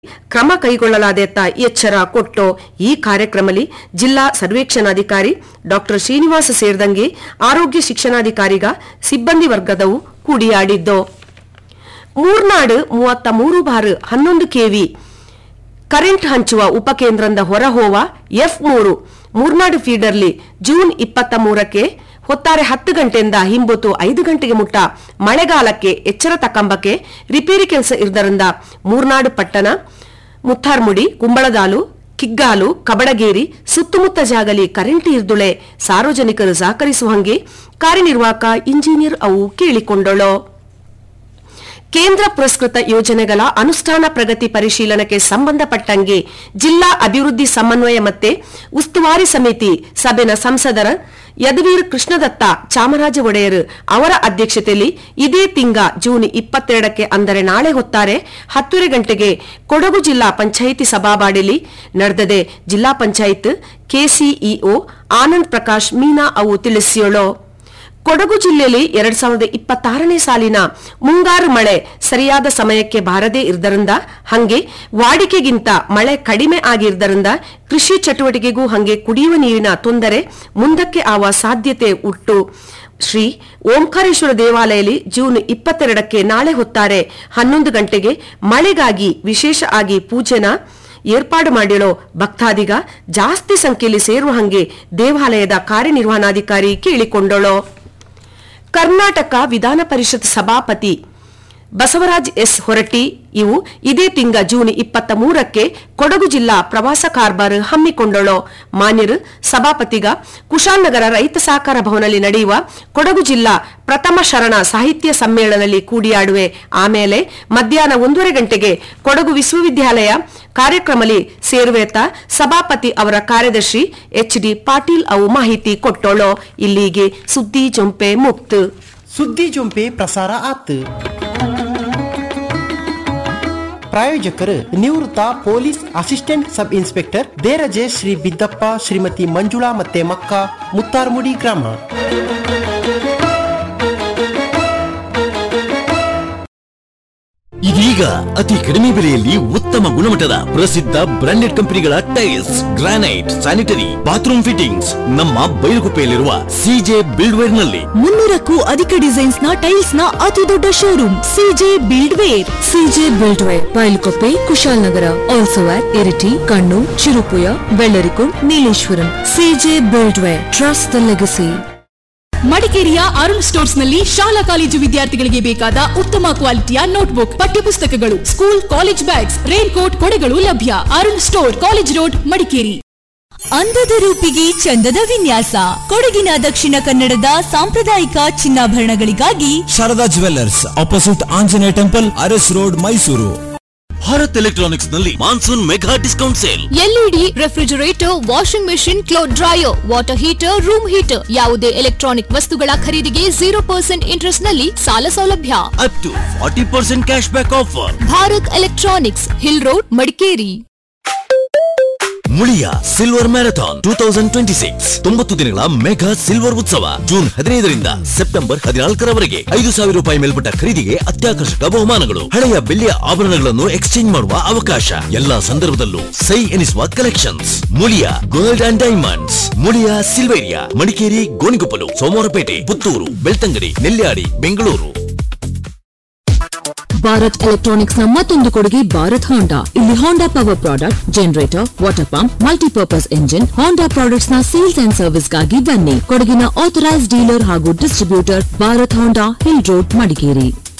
ಕ್ರಮ ಕೈಗೊಳ್ಳಲಾದೆತ್ತ ಎಚ್ಚರ ಕೊಟ್ಟು ಈ ಕಾರ್ಯಕ್ರಮದಲ್ಲಿ ಜಿಲ್ಲಾ ಸರ್ವೇಕ್ಷಣಾಧಿಕಾರಿ ಡಾಕ್ಟರ್ ಶ್ರೀನಿವಾಸ ಸೇರಿದಂಗೆ ಆರೋಗ್ಯ ಶಿಕ್ಷಣಾಧಿಕಾರಿಗ ಸಿಬ್ಬಂದಿ ವರ್ಗದವು ಕೂಡಿಯಾಡಿದ್ದು ಮೂರ್ನಾಡು ಮೂವತ್ತ ಮೂರು ಬಾರ್ ಹನ್ನೊಂದು ಕೆವಿ ಕರೆಂಟ್ ಹಂಚುವ ಉಪಕೇಂದ್ರದ ಹೊರಹೋವ ಎಫ್ ಮೂರು ಮೂರ್ನಾಡು ಫೀಡರ್ಲಿ ಜೂನ್ ಇಪ್ಪತ್ತ ಮೂರಕ್ಕೆ ಹೊತ್ತಾರೆ ಹತ್ತು ಗಂಟೆಯಿಂದ ಹಿಂಬೊತ್ತು ಐದು ಗಂಟೆಗೆ ಮುಟ್ಟ ಮಳೆಗಾಲಕ್ಕೆ ಎಚ್ಚರ ತಕ್ಕಂಬಕ್ಕೆ ರಿಪೇರಿ ಕೆಲಸ ಇರದರಿಂದ ಮೂರ್ನಾಡು ಪಟ್ಟಣ ಮುತ್ತಾರ್ಮುಡಿ ಕುಂಬಳದಾಲು ಕಿಗ್ಗಾಲು ಕಬಡಗೇರಿ ಸುತ್ತಮುತ್ತ ಜಾಗಲಿ ಕರೆಂಟ್ ಇರ್ದುಳೆ ಸಾರ್ವಜನಿಕರು ಸಹಕರಿಸುವಂಗೆ ಕಾರ್ಯನಿರ್ವಾಹಕ ಇಂಜಿನಿಯರ್ ಅವು ಕೇಳಿಕೊಂಡಳು ಕೇಂದ್ರ ಪುರಸ್ಕೃತ ಯೋಜನೆಗಳ ಅನುಷ್ಠಾನ ಪ್ರಗತಿ ಪರಿಶೀಲನೆಗೆ ಸಂಬಂಧಪಟ್ಟಂಗೆ ಜಿಲ್ಲಾ ಅಭಿವೃದ್ಧಿ ಸಮನ್ವಯ ಮತ್ತೆ ಉಸ್ತುವಾರಿ ಸಮಿತಿ ಸಭೆನ ಸಂಸದರ ಯದುವೀರ್ ಕೃಷ್ಣದತ್ತ ಚಾಮರಾಜ ಒಡೆಯರ್ ಅವರ ಅಧ್ಯಕ್ಷತೆಯಲ್ಲಿ ಇದೇ ತಿಂಗ ಜೂನ್ ಇಪ್ಪತ್ತೆರಡಕ್ಕೆ ಅಂದರೆ ನಾಳೆ ಹೊತ್ತಾರೆ ಹತ್ತುವರೆ ಗಂಟೆಗೆ ಕೊಡಗು ಜಿಲ್ಲಾ ಪಂಚಾಯಿತಿ ಸಭಾವಾಡಿಲಿ ನಡೆದದೆ ಜಿಲ್ಲಾ ಪಂಚಾಯತ್ ಕೆಸಿಇಒ ಆನಂದ್ ಪ್ರಕಾಶ್ ಮೀನಾ ಅವು ತಿಳಿಸಿಯೋಳು ಕೊಡಗು ಜಿಲ್ಲೆಯಲ್ಲಿ ಎರಡ್ ಸಾವಿರದ ಇಪ್ಪತ್ತಾರನೇ ಸಾಲಿನ ಮುಂಗಾರು ಮಳೆ ಸರಿಯಾದ ಸಮಯಕ್ಕೆ ಬಾರದೇ ಇರದರಿಂದ ಹಂಗೆ ವಾಡಿಕೆಗಿಂತ ಮಳೆ ಕಡಿಮೆ ಆಗಿದ್ದರಿಂದ ಕೃಷಿ ಚಟುವಟಿಕೆಗೂ ಹಂಗೆ ಕುಡಿಯುವ ನೀರಿನ ತೊಂದರೆ ಮುಂದಕ್ಕೆ ಆವ ಸಾಧ್ಯತೆ ಉಂಟು ಶ್ರೀ ಓಂಕಾರೇಶ್ವರ ದೇವಾಲಯದಲ್ಲಿ ಜೂನ್ ಇಪ್ಪತ್ತೆರಡಕ್ಕೆ ನಾಳೆ ಹೊತ್ತಾರೆ ಹನ್ನೊಂದು ಗಂಟೆಗೆ ಮಳೆಗಾಗಿ ವಿಶೇಷ ಆಗಿ ಪೂಜೆನ ಏರ್ಪಾಡು ಮಾಡಿರೋ ಭಕ್ತಾದಿಗ ಜಾಸ್ತಿ ಸಂಖ್ಯೆಯಲ್ಲಿ ಸೇರುವ ಹಂಗೆ ದೇವಾಲಯದ ಕಾರ್ಯನಿರ್ವಹಣಾಧಿಕಾರಿ ಕೇಳಿಕೊಂಡಳು ಕರ್ನಾಟಕ ವಿಧಾನ ಪರಿಷತ್ ಸಭಾಪತಿ ಬಸವರಾಜ್ ಎಸ್ ಹೊರಟ್ಟಿ ಇವು ಇದೇ ತಿಂಗ ಜೂನ್ ಇಪ್ಪತ್ತ ಮೂರಕ್ಕೆ ಕೊಡಗು ಜಿಲ್ಲಾ ಪ್ರವಾಸ ಕಾರ್ಬಾರ್ ಹಮ್ಮಿಕೊಂಡಳು ಮಾನ್ಯರು ಸಭಾಪತಿಗ ಕುಶಾಲನಗರ ರೈತ ಸಹಕಾರ ಭವನದಲ್ಲಿ ನಡೆಯುವ ಕೊಡಗು ಜಿಲ್ಲಾ ಪ್ರಥಮ ಶರಣ ಸಾಹಿತ್ಯ ಸಮ್ಮೇಳನದಲ್ಲಿ ಕೂಡಿಯಾಡುವೆ ಆಮೇಲೆ ಮಧ್ಯಾಹ್ನ ಒಂದೂವರೆ ಗಂಟೆಗೆ ಕೊಡಗು ವಿಶ್ವವಿದ್ಯಾಲಯ ಕಾರ್ಯಕ್ರಮದಲ್ಲಿ ಸೇರುವೆತ ಸಭಾಪತಿ ಅವರ ಕಾರ್ಯದರ್ಶಿ ಎಚ್ ಡಿ ಪಾಟೀಲ್ ಅವು ಮಾಹಿತಿ ಕೊಟ್ಟೋಳು ಇಲ್ಲಿಗೆ ಸುದ್ದಿ ಜೊಂಪೆ ಮುಕ್ತು ಸುದ್ದಿ ಜೊಂಪೆ ಪ್ರಸಾರ ಆತು ಪ್ರಾಯೋಜಕರು ನಿವೃತ್ತ police assistant sub inspector Deraje Shri Biddappa Shrimati Manjula ಮತ್ತೆ ಮಕ್ಕ ಮುತ್ತಾರ್ಮುಡಿ ಗ್ರಾಮ ಇದೀಗ ಅತಿ ಕಡಿಮೆ ಬೆಲೆಯಲ್ಲಿ ಉತ್ತಮ ಗುಣಮಟ್ಟದ ಪ್ರಸಿದ್ಧ ಬ್ರಾಂಡೆಡ್ ಕಂಪನಿಗಳ tiles granite sanitary bathroom fittings ನಮ್ಮ ಬೈಲುಗುಪ್ಪೆಯಲ್ಲಿರುವ ಸಿಜೆ ಬಿಲ್ಡ್ವೇರ್ ನಲ್ಲಿ ಮುನ್ನೂರಕ್ಕೂ ಅಧಿಕ ಡಿಸೈನ್ಸ್ ನ ಟೈಲ್ಸ್ ನ ಅತಿ ದೊಡ್ಡ showroom CJ buildware CJ buildware Bylakuppe Kushalanagar also at Iritty Kannur Cherupuzha Vellarikund Nileshwaram CJ buildware trust the legacy ಮಡಿಕೇರಿಯ ಅರುಣ್ ಸ್ಟೋರ್ಸ್ ನಲ್ಲಿ ಶಾಲಾ ಕಾಲೇಜು ವಿದ್ಯಾರ್ಥಿಗಳಿಗೆ ಬೇಕಾದ ಉತ್ತಮ ಕ್ವಾಲಿಟಿಯ ನೋಟ್ಬುಕ್ ಪಠ್ಯಪುಸ್ತಕಗಳು school college bags raincoat ಕೊಡೆಗಳು ಲಭ್ಯ Arun store college road Madikeri ಅಂದದ ರೂಪಿಗೆ ಚಂದದ ವಿನ್ಯಾಸ ಕೊಡಗಿನ ದಕ್ಷಿಣ ಕನ್ನಡದ ಸಾಂಪ್ರದಾಯಿಕ ಚಿನ್ನಾಭರಣಗಳಿಗಾಗಿ Sharada jewellers opposite Anjaneya temple Aras road Mysuru Bharat electronics ನಲ್ಲಿ monsoon mega discount sale LED refrigerator washing machine cloth dryer water heater room heater ಯಾವುದೇ ಎಲೆಕ್ಟ್ರಾನಿಕ್ ವಸ್ತುಗಳ ಖರೀದಿಗೆ ಜೀರೋ ಪರ್ಸೆಂಟ್ ಇಂಟ್ರೆಸ್ಟ್ ನಲ್ಲಿ ಸಾಲ ಸೌಲಭ್ಯ up to forty percent cashback offer Bharat electronics hill road Madikeri Muliya silver marathon two thousand twenty six ತೊಂಬತ್ತು ದಿನಗಳ mega silver ಉತ್ಸವ June ಹದಿನೈದರಿಂದ ಸೆಪ್ಟೆಂಬರ್ ಹದಿನಾಲ್ಕರವರೆಗೆ ಐದು ಸಾವಿರ ರೂಪಾಯಿ ಮೇಲ್ಪಟ್ಟ ಖರೀದಿಗೆ ಅತ್ಯಾಕರ್ಷಕ ಬಹುಮಾನಗಳು ಹಳೆಯ ಬೆಳ್ಳಿಯ ಆಭರಣಗಳನ್ನು ಎಕ್ಸ್ಚೇಂಜ್ ಮಾಡುವ ಅವಕಾಶ ಎಲ್ಲಾ ಸಂದರ್ಭದಲ್ಲೂ ಸೈ ಎನಿಸುವ collections Muliya gold and diamonds Muliya Silveria Madikeri Gonikoppal Somwarpet Puttur Belthangady Nelyadi Bengaluru Bharat electronics ನ ಮತ್ತೊಂದು ಕೊಡುಗೆ ಭಾರತ್ ಹೋಂಡಾ ಇಲ್ಲಿ Honda power product generator water pump multipurpose engine Honda products ನ ಸೇಲ್ಸ್ ಅಂಡ್ ಸರ್ವಿಸ್ ಗಾಗಿ ಬನ್ನಿ ಕೊಡಗಿನ ಆಥರೈಸ್ ಡೀಲರ್ ಹಾಗೂ distributor Bharat Honda hill road Madikeri